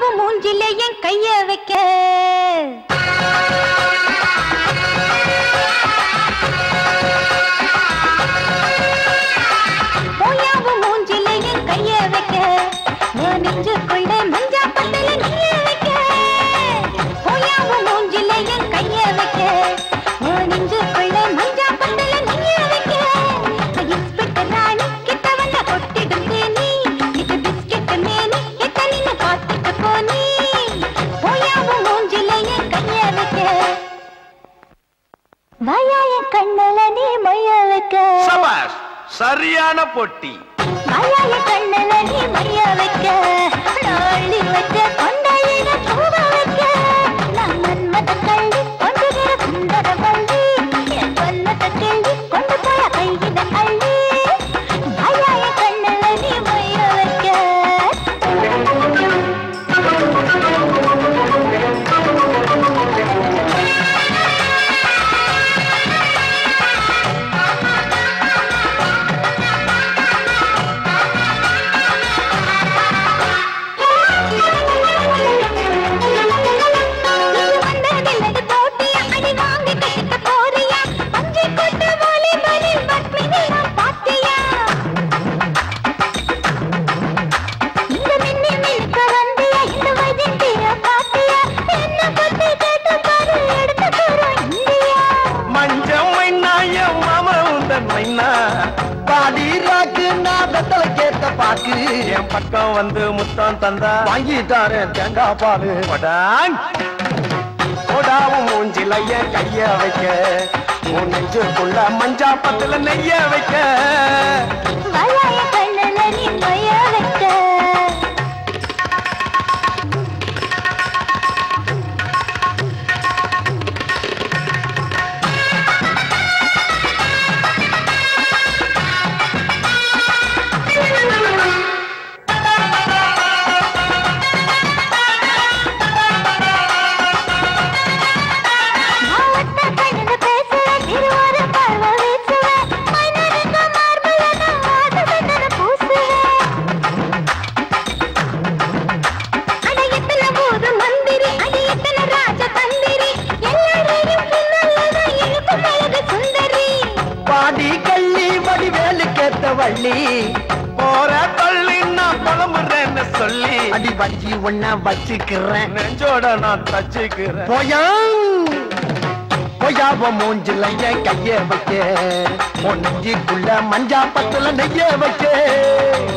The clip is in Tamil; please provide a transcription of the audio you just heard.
போயாவும் மூஞ்சில என் கைய வைக்க போயாவும் மூஞ்சில என் கைய வைக்க உன் நெஞ்சுக்குள்ள மஞ்சா பத்தல நீய வைக்க போயாவும் மூஞ்சில என் கைய வைக்க உன் நெஞ்சுக்குள்ள மஞ்சா பத்தல நீய வைக்க இன்ஸ்பெக்டர் ராணி கிட்ட வந்த கொட்டிடும் தேனி இது பிஸ்கெட் மேனி எத்தனின்னு பார்த்துட்டு போனி போயாவும் மூஞ்சில என் கைய வைக்க வாயாய கண்ணல நீ மைய வைக்க சபாஷ் சரியான பொட்டி வாயாய கண்ணல நீ மைய வைக்க நாளி வச்ச கொண்டையில பூவ வைக்க நான் மன்மத கள்ளி கொண்டுகிற சுந்தர வள்ளி என் பல்லத்த கிள்ளி கொண்டு போய கையில அள்ளி வாயாய கண்ணல நீ மைய வைக்க இங்கு வந்ததில்லது போட்டியா அடி வாங்கி கட்டிக்க போறியா பஞ்சை கொட்ட வாலிபலில் பத்மினி நான் பாத்தியா இந்த மின்னி மினுக்க வந்தியா இந்த வைத்திய பாத்தியா என்ன பத்தி கேட்டு பாரு எடுத்து தரோம் இந்தியா மஞ்சள் மைனா என் மாம உந்தன் மைனா பாடி ராக்கு நான் வெத்தலை கேட்ட பாக்கு என் பக்கம் வந்து முத்தம் தந்தா வாங்கி தாரேன் தேங்காய் பாலு படாங் போடாவும் மூஞ்சில என் கைய வைக்க உன் நெஞ்சுக்குள்ள மஞ்சா பத்துல நெய்ய வைக்க வாயாய கண்ணல நீ மைய வைக்க மாவட்ட கண்ணுல பேசுவேன், திருவாரூ பார்வை வீசுவேன். மன்னனுக்கு மார்புல நான் வாச சந்தன பூசுவேன். அட எத்தனை ஊரு மந்திரி, அடி எத்தனை ராஜ தந்திரி. எல்லாரையும் பின்னல்லதான் இழுக்கும் அழகு சுந்தரி. பாடி கள்ளி வடிவேலு கேட்ட வள்ளி போற தள்ளி நான் புலம்புறேன்னு சொல்லி அடி வஞ்சி ஒன்ன வச்சுக்கிறேன் நெஞ்சோட நான் தச்சுக்கிறேன் போயா போயாவ மூஞ்சில என் கைய வைக்க உன் நெஞ்சுக்குள்ள மஞ்சா பத்துல நெய்ய வைக்க